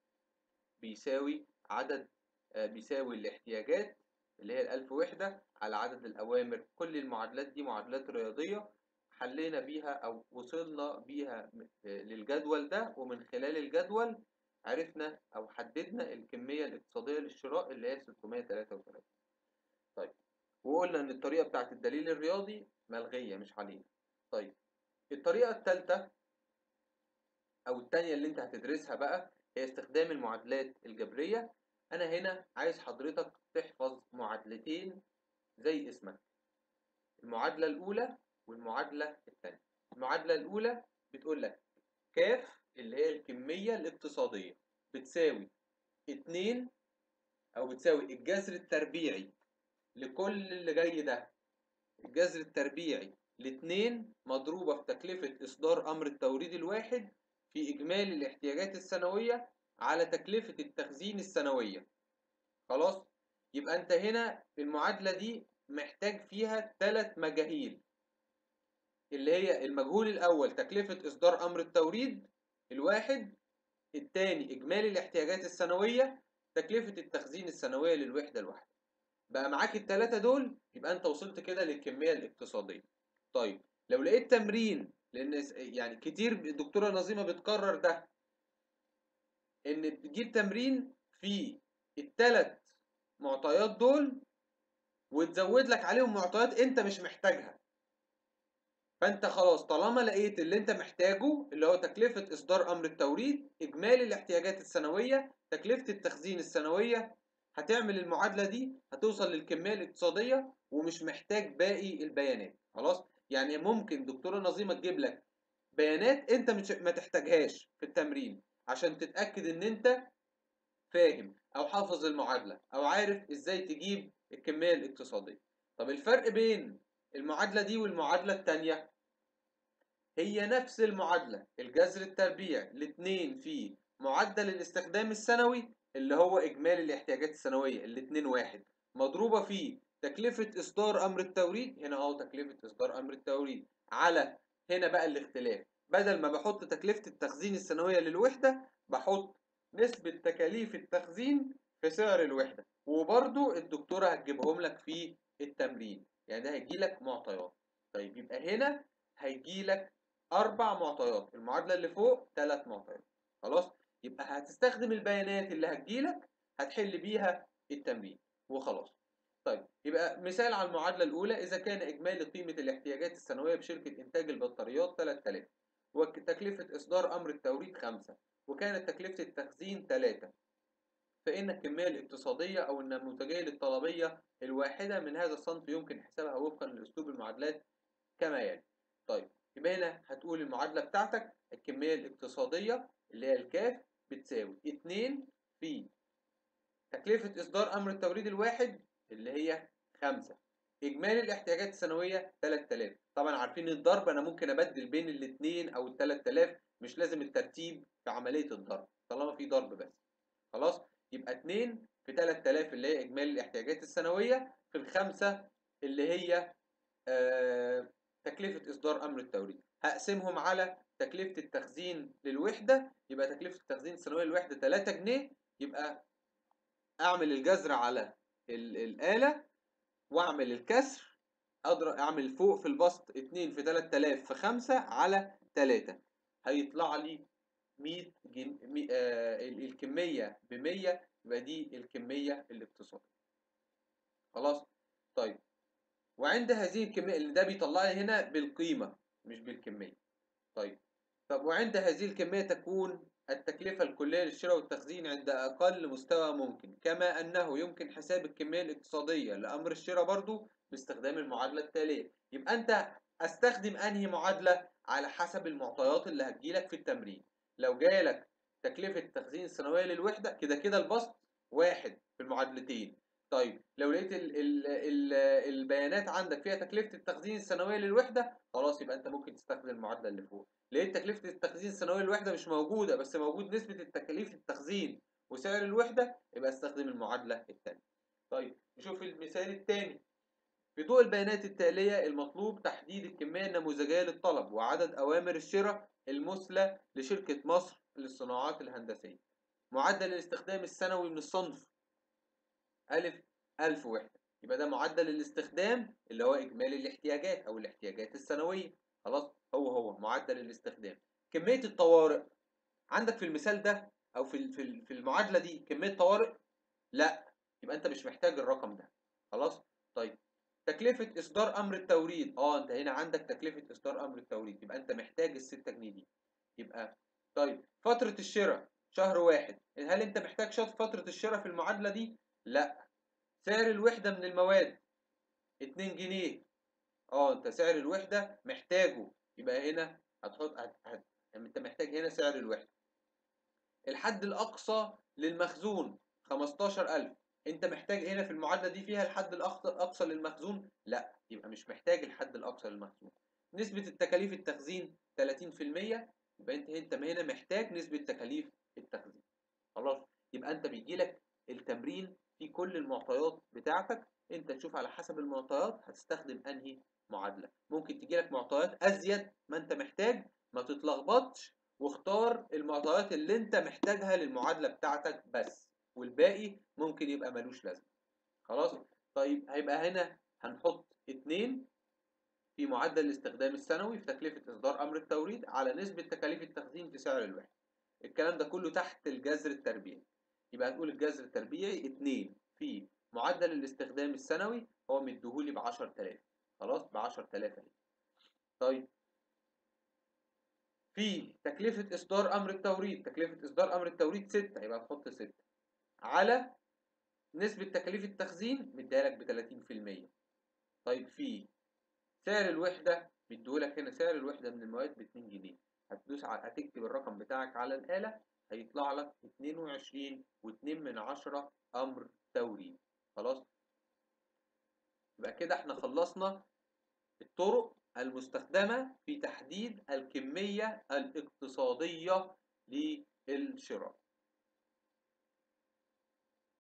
Speaker 1: بيساوي عدد آه، بيساوي الاحتياجات اللي هي الألف وحدة على عدد الأوامر كل المعادلات دي معادلات رياضية حلينا بيها أو وصلنا بيها م- آه، للجدول ده ومن خلال الجدول عرفنا أو حددنا الكمية الاقتصادية للشراء اللي هي 633 طيب وقلنا إن الطريقة بتاعت الدليل الرياضي ملغية مش علينا طيب الطريقة الثالثة أو التانية اللي أنت هتدرسها بقى هي استخدام المعادلات الجبرية أنا هنا عايز حضرتك تحفظ معادلتين زي اسمك المعادلة الأولى والمعادلة الثانية المعادلة الأولى بتقول لك كاف اللي هي الكمية الاقتصادية بتساوي اتنين أو بتساوي الجذر التربيعي لكل اللي جاي ده الجذر التربيعي لاتنين مضروبة في تكلفة إصدار أمر التوريد الواحد في إجمالي الاحتياجات السنوية على تكلفة التخزين السنوية خلاص يبقى أنت هنا المعادلة دي محتاج فيها ثلاث مجاهيل اللي هي المجهول الأول تكلفة إصدار أمر التوريد الواحد الثاني إجمالي الاحتياجات السنوية تكلفة التخزين السنوية للوحدة الواحدة بقى معاك التلاتة دول يبقى انت وصلت كده للكمية الاقتصادية طيب لو لقيت تمرين لان س- يعني كتير الدكتورة نظيمة بتكرر ده ان تجيب تمرين في التلات معطيات دول وتزود لك عليهم معطيات انت مش محتاجها فانت خلاص طالما لقيت اللي انت محتاجه اللي هو تكلفة اصدار امر التوريد اجمالي الاحتياجات السنوية تكلفة التخزين السنوية هتعمل المعادلة دي هتوصل للكمية الاقتصادية ومش محتاج باقي البيانات خلاص يعني ممكن دكتورة نظيمة تجيب لك بيانات انت مش ما تحتاجهاش في التمرين عشان تتأكد ان انت فاهم او حافظ المعادلة او عارف ازاي تجيب الكمية الاقتصادية طب الفرق بين المعادلة دي والمعادلة التانية هي نفس المعادلة الجذر التربيع الاتنين في معدل الاستخدام السنوي اللي هو إجمالي الاحتياجات السنوية الاتنين واحد مضروبة في تكلفة إصدار أمر التوريد هنا أهو تكلفة إصدار أمر التوريد على هنا بقى الاختلاف بدل ما بحط تكلفة التخزين السنوية للوحدة بحط نسبة تكاليف التخزين في سعر الوحدة وبرضو الدكتورة هتجيبهم لك في التمرين يعني ده هيجي لك معطيات طيب يبقى هنا هيجي لك أربع معطيات المعادلة اللي فوق ثلاث معطيات خلاص يبقى هتستخدم البيانات اللي هتجيلك هتحل بيها التمرين وخلاص طيب يبقى مثال على المعادلة الأولى إذا كان إجمالي قيمة الاحتياجات السنوية بشركة إنتاج البطاريات 3000 وتكلفة إصدار أمر التوريد 5 وكانت تكلفة التخزين 3 فإن الكمية الاقتصادية أو النموذجية للطلبية الواحدة من هذا الصنف يمكن حسابها وفقا لأسلوب المعادلات كما يلي طيب يبقى هنا هتقول المعادلة بتاعتك الكمية الاقتصادية اللي هي الكاف بتساوي 2 في تكلفة إصدار أمر التوريد الواحد اللي هي 5 اجمالي الاحتياجات السنويه 3000 طبعا عارفين الضرب انا ممكن ابدل بين الاثنين او ال 3000 مش لازم الترتيب في عمليه الضرب طالما في ضرب بس خلاص يبقى 2 في 3000 اللي هي اجمالي الاحتياجات السنويه في الخمسه اللي هي آه تكلفه اصدار امر التوريد هقسمهم على تكلفه التخزين للوحده يبقى تكلفه التخزين السنويه للوحده 3 جنيه يبقى اعمل الجذر على الاله واعمل الكسر اضرب اعمل فوق في البسط 2 في 3000 في 5 على 3 هيطلع لي 100 جن... مي... آه الكميه ب 100 يبقى دي الكميه الاقتصاديه خلاص طيب وعند هذه الكميه اللي ده بيطلع لي هنا بالقيمه مش بالكميه طيب طب وعند هذه الكميه تكون التكلفة الكلية للشراء والتخزين عند أقل مستوى ممكن كما أنه يمكن حساب الكمية الاقتصادية لأمر الشراء برضو باستخدام المعادلة التالية يبقى أنت أستخدم أنهي معادلة على حسب المعطيات اللي هتجيلك في التمرين لو جالك تكلفة التخزين السنوية للوحدة كده كده البسط واحد في المعادلتين طيب لو لقيت ال ال ال البيانات عندك فيها تكلفة التخزين السنوية للوحدة خلاص يبقى أنت ممكن تستخدم المعادلة اللي فوق لقيت تكلفة التخزين السنوية للوحدة مش موجودة بس موجود نسبة التكاليف التخزين وسعر الوحدة يبقى استخدم المعادلة الثانية. طيب نشوف المثال الثاني. في ضوء البيانات التالية المطلوب تحديد الكمية النموذجية للطلب وعدد أوامر الشراء المثلى لشركة مصر للصناعات الهندسية. معدل الاستخدام السنوي من الصنف ألف ألف وحدة. يبقى ده معدل الاستخدام اللي هو إجمالي الاحتياجات أو الاحتياجات السنوية. خلاص هو هو معدل الاستخدام كميه الطوارئ عندك في المثال ده او في في في المعادله دي كميه طوارئ لا يبقى انت مش محتاج الرقم ده خلاص طيب تكلفه اصدار امر التوريد اه انت هنا عندك تكلفه اصدار امر التوريد يبقى انت محتاج ال 6 جنيه دي يبقى طيب فتره الشراء شهر واحد هل انت محتاج فتره الشراء في المعادله دي لا سعر الوحده من المواد 2 جنيه اه انت سعر الوحده محتاجه يبقى هنا هتحط هت... هت... انت محتاج هنا سعر الوحده الحد الاقصى للمخزون 15000 انت محتاج هنا في المعادله دي فيها الحد الاقصى للمخزون لا يبقى مش محتاج الحد الاقصى للمخزون نسبه التكاليف التخزين 30% يبقى انت انت هنا محتاج نسبه تكاليف التخزين خلاص يبقى انت بيجي لك التمرين في كل المعطيات بتاعتك انت تشوف على حسب المعطيات هتستخدم انهي معادله ممكن تجي لك معطيات ازيد ما انت محتاج ما تتلخبطش واختار المعطيات اللي انت محتاجها للمعادله بتاعتك بس والباقي ممكن يبقى ملوش لازمه خلاص طيب هيبقى هنا هنحط اتنين في معدل الاستخدام السنوي في تكلفة إصدار أمر التوريد على نسبة تكاليف التخزين في سعر الوحدة. الكلام ده كله تحت الجذر التربيعي. يبقى هتقول الجذر التربيعي 2 في معدل الاستخدام السنوي هو مديهولي ب 10000 خلاص ب 10000 اهي. طيب في تكلفة إصدار أمر التوريد، تكلفة إصدار أمر التوريد 6 يبقى هتحط 6 على نسبة تكاليف التخزين مديها لك ب 30%. طيب في سعر الوحدة مديهولك هنا سعر الوحدة من المواد ب 2 جنيه هتدوس على هتكتب الرقم بتاعك على الآلة هيطلع لك 22 و2 من 10 أمر توريد خلاص يبقى كده احنا خلصنا الطرق المستخدمة في تحديد الكمية الاقتصادية للشراء